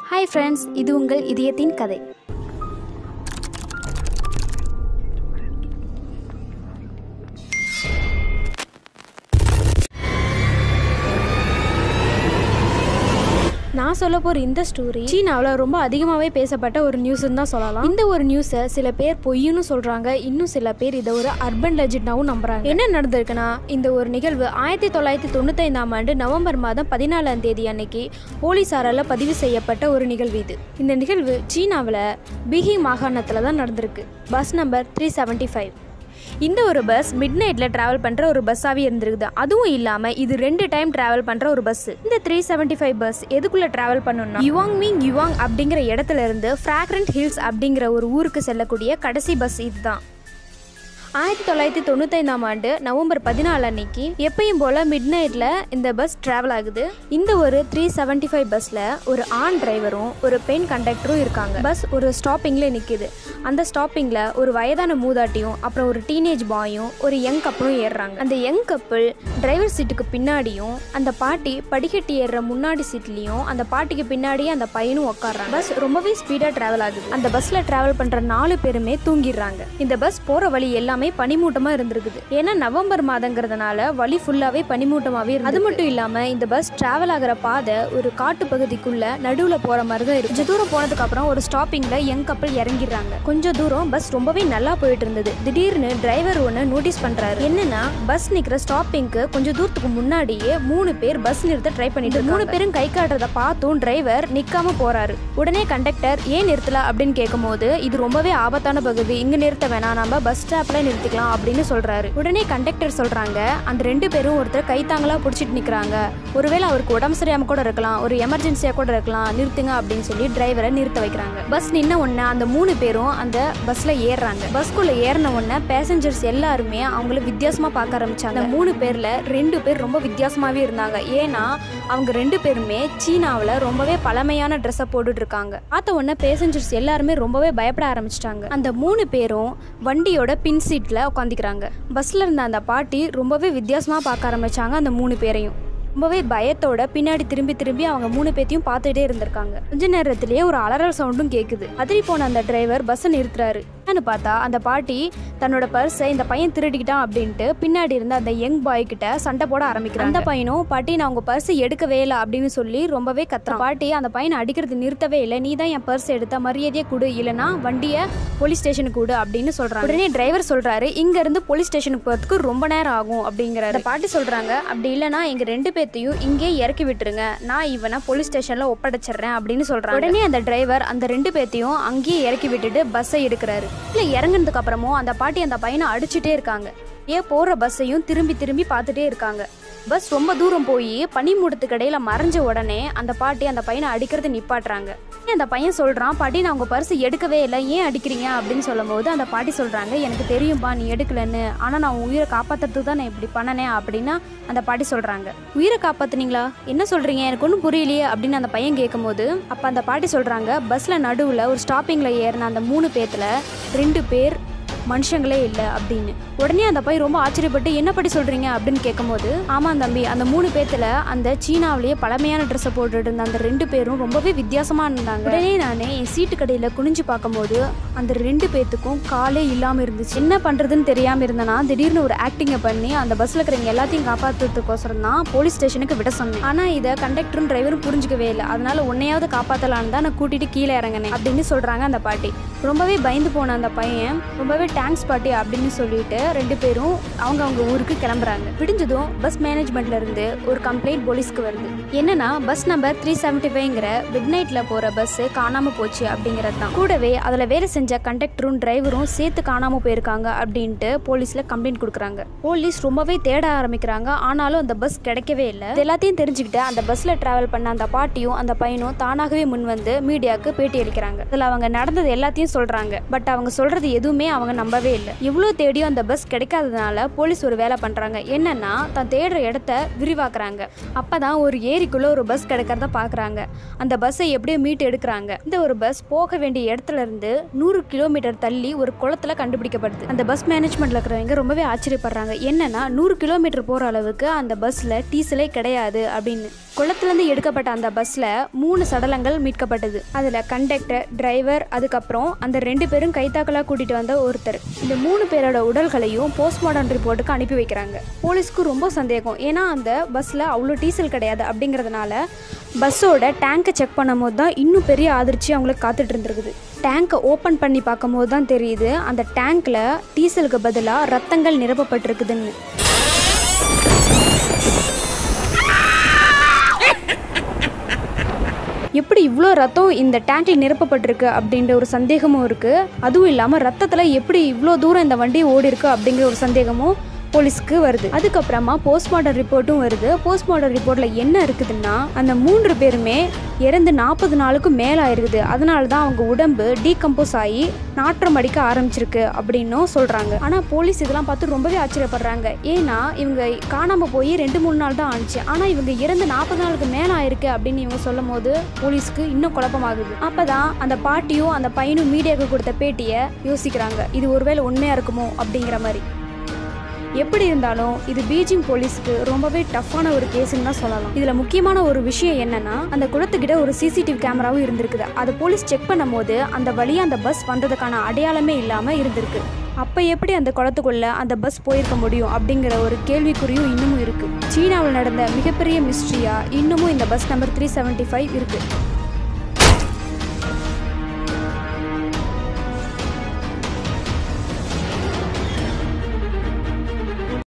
hi friends இது உங்கள் இதயத்தின் கதை நான் சொல்ல போகிற இந்த ஸ்டோரி சீனாவில் ரொம்ப அதிகமாகவே பேசப்பட்ட ஒரு நியூஸ்னு தான் சொல்லலாம் இந்த ஒரு நியூஸை சில பேர் பொய்ன்னு சொல்கிறாங்க இன்னும் சில பேர் இதை ஒரு அர்பன் லெஜெண்டாவும் நம்புறாங்க என்ன நடந்திருக்குன்னா இந்த ஒரு நிகழ்வு ஆயிரத்தி தொள்ளாயிரத்தி தொண்ணூத்தைந்தாம் ஆண்டு நவம்பர் மாதம் பதினாலாம் தேதி அன்னைக்கு போலீஸாரால் பதிவு செய்யப்பட்ட ஒரு நிகழ்வு இது இந்த நிகழ்வு சீனாவில் பிஹி மாகாணத்தில் தான் நடந்திருக்கு bus number three seventy five இந்த ஒரு பஸ் மிட் நைட்டில் ட்ராவல் பண்ணுற ஒரு பஸ்ஸாகவே இருந்திருக்குது அதுவும் இல்லாமல் இது ரெண்டு டைம் ட்ராவல் பண்ணுற ஒரு பஸ் இந்த த்ரீ செவன்ட்டி ஃபைவ் பஸ் எதுக்குள்ளே ட்ராவல் பண்ணணும்னா யுவாங் மிங் யுவாங் அப்படிங்கிற இடத்துல இருந்து ஃப்ராக்ரண்ட் ஹில்ஸ் அப்படிங்கிற ஒரு ஊருக்கு செல்லக்கூடிய கடைசி பஸ் இதுதான் ஆயிரத்தி தொள்ளாயிரத்தி தொண்ணூத்தைந்தாம் ஆண்டு நவம்பர் பதினாலு அன்னைக்கு எப்பயும் போல மிட் நைட்டில் இந்த பஸ் ட்ராவல் ஆகுது இந்த ஒரு த்ரீ செவன்ட்டி ஃபைவ் பஸ்ஸில் ஒரு ஆண் டிரைவரும் ஒரு பெண் கண்டக்டரும் இருக்காங்க பஸ் ஒரு ஸ்டாப்பிங்கில் நிற்கிது அந்த ஸ்டாப்பிங்கில் ஒரு வயதான மூதாட்டியும் அப்புறம் ஒரு டீனேஜ் பாயும் ஒரு யங் கப்பலும் ஏறுறாங்க அந்த யங் கப்பிள் டிரைவர் சீட்டுக்கு பின்னாடியும் அந்த பாட்டி படிக்கட்டு ஏறுற முன்னாடி சீட்லேயும் அந்த பாட்டிக்கு பின்னாடியே அந்த பையனும் உட்காடுறாங்க பஸ் ரொம்பவே ஸ்பீடாக ட்ராவல் ஆகுது அந்த பஸ்ஸில் ட்ராவல் பண்ணுற நாலு பேருமே தூங்கிடுறாங்க இந்த பஸ் போகிற வழி எல்லாமே பனிமூட்டமாக இருந்திருக்குது ஏன்னா நவம்பர் மாதங்கிறதுனால வழி ஃபுல்லாகவே பனிமூட்டமாகவே இருக்கு அது மட்டும் இல்லாமல் இந்த பஸ் ட்ராவல் ஆகிற பாதை ஒரு காட்டு பகுதிக்குள்ள நடுவில் போகிற மாதிரி தான் இருக்கு கொஞ்சம் தூரம் போனதுக்கு அப்புறம் ஒரு ஸ்டாப்பிங்கில் யங் கப்பல் இறங்கிடுறாங்க கொஞ்சம் தூரம் பஸ் ரொம்பவே நல்லா போயிட்டு இருந்தது திடீர்னு டிரைவர் ஒன்று நோட்டீஸ் பண்ணுறாரு என்னன்னா பஸ் நிற்கிற ஸ்டாப்பிங்க்கு கொஞ்சம் தூரத்துக்கு முன்னாடியே மூணு பேர் பஸ் நிறுத்த ட்ரை பண்ணிட்டு மூணு பேரும் கை காட்டுறத பார்த்தும் டிரைவர் நிற்காம போறாரு உடனே கண்டக்டர் ஏன் நிறுத்தல அப்படின்னு கேட்கும்போது இது ரொம்பவே ஆபத்தான பகுதி இங்க நிறுத்த வேணாம் நம்ம பஸ் ஸ்டாப்ல நிறுத்திக்கலாம் அப்படின்னு சொல்றாரு உடனே கண்டக்டர் சொல்றாங்க அந்த ரெண்டு பேரும் ஒருத்தர் கைத்தாங்களா பிடிச்சிட்டு நிக்கிறாங்க ஒருவேளை அவருக்கு உடம்பு சரியாம கூட இருக்கலாம் ஒரு எமர்ஜென்சியா கூட இருக்கலாம் நிறுத்துங்க அப்படின்னு சொல்லி டிரைவரை நிறுத்த வைக்கிறாங்க பஸ் நின்ன உடனே அந்த மூணு பேரும் அந்த பஸ்ல ஏறுறாங்க பஸ்குள்ள ஏறின உடனே பேசஞ்சர்ஸ் எல்லாருமே அவங்கள வித்தியாசமா பார்க்க ஆரம்பிச்சாங்க அந்த மூணு பேர்ல ரெண்டு பேர் ரொம்ப வித்தியாசமாவே இருந்தாங்க ஏன்னா அவங்க ரெண்டு பேருமே சீனாவில் ரொம்பவே பழமையான ட்ரெஸ்ஸை போட்டுட்டு இருக்காங்க பார்த்த உடனே பேசஞ்சர்ஸ் எல்லாருமே ரொம்பவே பயப்பட ஆரம்பிச்சிட்டாங்க அந்த மூணு பேரும் வண்டியோட பின் சீட்டில் உட்காந்துக்கிறாங்க பஸ்ஸில் இருந்த அந்த பாட்டி ரொம்பவே வித்தியாசமாக பார்க்க ஆரம்பிச்சாங்க அந்த மூணு பேரையும் ரொம்பவே பயத்தோட பின்னாடி திரும்பி திரும்பி அவங்க மூணு பேத்தையும் பார்த்துட்டே இருந்திருக்காங்க கொஞ்ச நேரத்திலேயே ஒரு அலறல் சவுண்டும் கேட்குது அதிரி போன அந்த டிரைவர் பஸ்ஸை நிறுத்துறாரு என்னன்னு பார்த்தா அந்த பாட்டி தன்னோட பர்ஸை இந்த பையன் திருடிக்கிட்டான் அப்படின்ட்டு பின்னாடி இருந்த அந்த யங் பாய் கிட்ட சண்டை போட ஆரம்பிக்கிறாங்க அந்த பையனும் பாட்டி நான் உங்க பர்ஸ் எடுக்கவே இல்லை அப்படின்னு சொல்லி ரொம்பவே கத்துறான் பாட்டி அந்த பையனை அடிக்கிறது நிறுத்தவே இல்லை நீ தான் என் பர்ஸ் எடுத்த மரியாதையை கொடு இல்லைனா வண்டியை போலீஸ் ஸ்டேஷனுக்கு கொடு அப்படின்னு சொல்றாங்க உடனே டிரைவர் சொல்றாரு இங்க இருந்து போலீஸ் ஸ்டேஷனுக்கு போறதுக்கு ரொம்ப நேரம் ஆகும் அப்படிங்கிறாரு அந்த பாட்டி சொல்றாங்க அப்படி இல்லைனா எங்க ரெண்டு பேர்த்தையும் இங்கே இறக்கி விட்டுருங்க நான் இவனை போலீஸ் ஸ்டேஷன்ல ஒப்படைச்சிடுறேன் அப்படின்னு சொல்றாங்க உடனே அந்த டிரைவர் அந்த ரெண்டு பேர்த்தையும் அங்கேயே இறக்கி விட்டுட்டு பஸ்ஸை எடுக்கிறாரு இல்ல இறங்குனதுக்கு அப்புறமும் அந்த பாட்டி அந்த பையனை அடிச்சுட்டே இருக்காங்க ஏன் போற பஸ்ஸையும் திரும்பி திரும்பி பார்த்துட்டே இருக்காங்க பஸ் ரொம்ப தூரம் போய் பனிமூட்டத்துக்கு இடையில மறைஞ்ச உடனே அந்த பாட்டி அந்த பையனை அடிக்கிறது நிப்பாட்டுறாங்க ஏன் அந்த பையன் சொல்றான் பாட்டி நான் உங்க பர்ஸ் எடுக்கவே இல்லை ஏன் அடிக்கிறீங்க அப்படின்னு சொல்லும்போது அந்த பாட்டி சொல்றாங்க எனக்கு தெரியும்பா நீ எடுக்கலன்னு ஆனா நான் உன் உயிரை காப்பாத்துறதுக்கு தான் நான் இப்படி பண்ணனேன் அப்படின்னா அந்த பாட்டி சொல்றாங்க உயிரை காப்பாத்துனீங்களா என்ன சொல்றீங்க எனக்கு ஒன்றும் புரியலையே அப்படின்னு அந்த பையன் கேட்கும்போது அப்ப அந்த பாட்டி சொல்றாங்க பஸ்ல நடுவுல ஒரு ஸ்டாப்பிங்ல ஏறின அந்த மூணு பேத்துல ரெண்டு பேர் மனுஷங்களே இல்லை அப்படின்னு உடனே அந்த பையன் ரொம்ப ஆச்சரியப்பட்டு என்ன படி சொல்றீங்க அப்படின்னு கேட்கும்போது ஆமாம் தம்பி அந்த மூணு பேத்துல அந்த சீனாவிலேயே பழமையான ட்ரெஸ்ஸை போட்டுட்டு இருந்த அந்த ரெண்டு பேரும் ரொம்பவே வித்தியாசமா இருந்தாங்க உடனே நான் என் சீட்டு கடையில் குனிஞ்சு பார்க்கும்போது அந்த ரெண்டு பேத்துக்கும் காலே இல்லாமல் இருந்துச்சு என்ன பண்றதுன்னு தெரியாம இருந்தனா திடீர்னு ஒரு ஆக்டிங்கை பண்ணி அந்த பஸ்ல இருக்கிறவங்க எல்லாத்தையும் காப்பாற்றுறதுக்கோசரம் தான் போலீஸ் ஸ்டேஷனுக்கு விட சொன்னேன் ஆனா இதை கண்டக்டரும் டிரைவரும் புரிஞ்சுக்கவே இல்லை அதனால உன்னையாவது காப்பாத்தலான்னு தான் நான் கூட்டிட்டு கீழே இறங்கினேன் அப்படின்னு சொல்றாங்க அந்த பாட்டி ரொம்பவே பயந்து போன அந்த பையன் ரொம்பவே தேங்க்ஸ் பாட்டி அப்படின்னு சொல்லிட்டு ரெண்டு பேரும் அவங்க அவங்க ஊருக்கு கிளம்புறாங்க விடிஞ்சதும் பஸ் மேனேஜ்மெண்ட்ல இருந்து ஒரு கம்ப்ளைண்ட் போலீஸ்க்கு வருது என்னன்னா பஸ் நம்பர் த்ரீ செவன்டி ஃபைவ்ங்கிற மிட் நைட்ல போற பஸ் காணாம போச்சு அப்படிங்கிறது தான் கூடவே அதுல வேலை செஞ்ச கண்டக்டரும் டிரைவரும் சேர்த்து காணாம போயிருக்காங்க அப்படின்ட்டு போலீஸ்ல கம்ப்ளைண்ட் கொடுக்குறாங்க போலீஸ் ரொம்பவே தேட ஆரம்பிக்கிறாங்க ஆனாலும் அந்த பஸ் கிடைக்கவே இல்லை இது எல்லாத்தையும் தெரிஞ்சுக்கிட்டு அந்த பஸ்ல டிராவல் பண்ண அந்த பாட்டியும் அந்த பையனும் தானாகவே முன் வந்து மீடியாவுக்கு பேட்டி அளிக்கிறாங்க அதுல அவங்க நடந்தது எல்லாத்தையும் சொல்றாங்க பட் அவங்க சொல்றது எதுவுமே அவங்க நம்பவே இல்லை இவ்வளோ தேடியும் அந்த பஸ் கிடைக்காததுனால போலீஸ் ஒரு வேலை பண்ணுறாங்க என்னன்னா தான் தேடுற இடத்த விரிவாக்குறாங்க அப்போ தான் ஒரு ஏரிக்குள்ளே ஒரு பஸ் கிடைக்கிறத பார்க்குறாங்க அந்த பஸ்ஸை எப்படியோ மீட்டு எடுக்கிறாங்க இந்த ஒரு பஸ் போக வேண்டிய இடத்துல இருந்து நூறு கிலோமீட்டர் தள்ளி ஒரு குளத்துல கண்டுபிடிக்கப்படுது அந்த பஸ் மேனேஜ்மெண்ட்ல இருக்கிறவங்க ரொம்பவே ஆச்சரியப்படுறாங்க என்னன்னா நூறு கிலோமீட்டர் போகிற அளவுக்கு அந்த பஸ்ஸில் டீசலே கிடையாது அப்படின்னு குளத்துலேருந்து எடுக்கப்பட்ட அந்த பஸ்ஸில் மூணு சடலங்கள் மீட்கப்பட்டது அதில் கண்டக்டர் டிரைவர் அதுக்கப்புறம் அந்த ரெண்டு பேரும் கைத்தாக்கலாக கூட்டிகிட்டு வந்த ஒருத்தர் இந்த மூணு பேரோட உடல்களையும் போஸ்ட்மார்ட்டம் ரிப்போர்ட்டுக்கு அனுப்பி வைக்கிறாங்க போலீஸ்க்கு ரொம்ப சந்தேகம் ஏன்னா அந்த பஸ்ஸில் அவ்வளோ டீசல் கிடையாது அப்படிங்கிறதுனால பஸ்ஸோட டேங்கை செக் பண்ணும்போது தான் இன்னும் பெரிய அதிர்ச்சி அவங்களுக்கு காத்துட்டு இருந்திருக்குது டேங்கை ஓப்பன் பண்ணி பார்க்கும்போது தான் தெரியுது அந்த டேங்க்கில் டீசலுக்கு பதிலாக ரத்தங்கள் நிரப்பப்பட்டிருக்குதுன்னு எப்படி இவ்வளோ ரத்தம் இந்த டேங்கில் நிரப்பப்பட்டிருக்கு அப்படின்ற ஒரு சந்தேகமும் இருக்குது அதுவும் இல்லாமல் ரத்தத்தில் எப்படி இவ்வளோ தூரம் இந்த வண்டி ஓடி இருக்கு அப்படிங்கிற ஒரு சந்தேகமும் போலீஸ்க்கு வருது அதுக்கப்புறமா போஸ்ட்மார்ட்டம் ரிப்போர்ட்டும் வருது போஸ்ட்மார்ட்டம் ரிப்போர்ட்டில் என்ன இருக்குதுன்னா அந்த மூன்று பேருமே இறந்து நாற்பது நாளுக்கும் மேலே ஆயிருக்குது அதனால தான் அவங்க உடம்பு டீகம்போஸ் ஆகி நாற்றம் அடிக்க ஆரம்பிச்சிருக்கு அப்படின்னும் சொல்கிறாங்க ஆனால் போலீஸ் இதெல்லாம் பார்த்து ரொம்பவே ஆச்சரியப்படுறாங்க ஏன்னா இவங்க காணாமல் போய் ரெண்டு மூணு நாள் தான் ஆச்சு ஆனால் இவங்க இறந்து நாற்பது நாளுக்கு மேலே ஆயிருக்கு அப்படின்னு இவங்க சொல்லும் போது போலீஸ்க்கு இன்னும் குழப்பமாகுது அப்போ தான் அந்த பாட்டியும் அந்த பையனும் மீடியாவுக்கு கொடுத்த பேட்டியை யோசிக்கிறாங்க இது ஒருவேளை உண்மையாக இருக்குமோ அப்படிங்கிற மாதிரி எப்படி இருந்தாலும் இது பீஜிங் போலீஸ்க்கு ரொம்பவே டஃப்பான ஒரு கேஸ்ன்னு தான் சொல்லலாம் இதுல முக்கியமான ஒரு விஷயம் என்னன்னா அந்த குளத்துக்கிட்ட ஒரு சிசிடிவி கேமராவும் இருந்திருக்குது அதை போலீஸ் செக் பண்ணும்போது அந்த வழியா அந்த பஸ் வந்ததுக்கான அடையாளமே இல்லாம இருந்திருக்கு அப்ப எப்படி அந்த குளத்துக்குள்ள அந்த பஸ் போயிருக்க முடியும் அப்படிங்கிற ஒரு கேள்விக்குறியும் இன்னமும் இருக்கு சீனாவில் நடந்த மிகப்பெரிய மிஸ்ட்ரியா இன்னமும் இந்த bus number three seventy five இருக்கு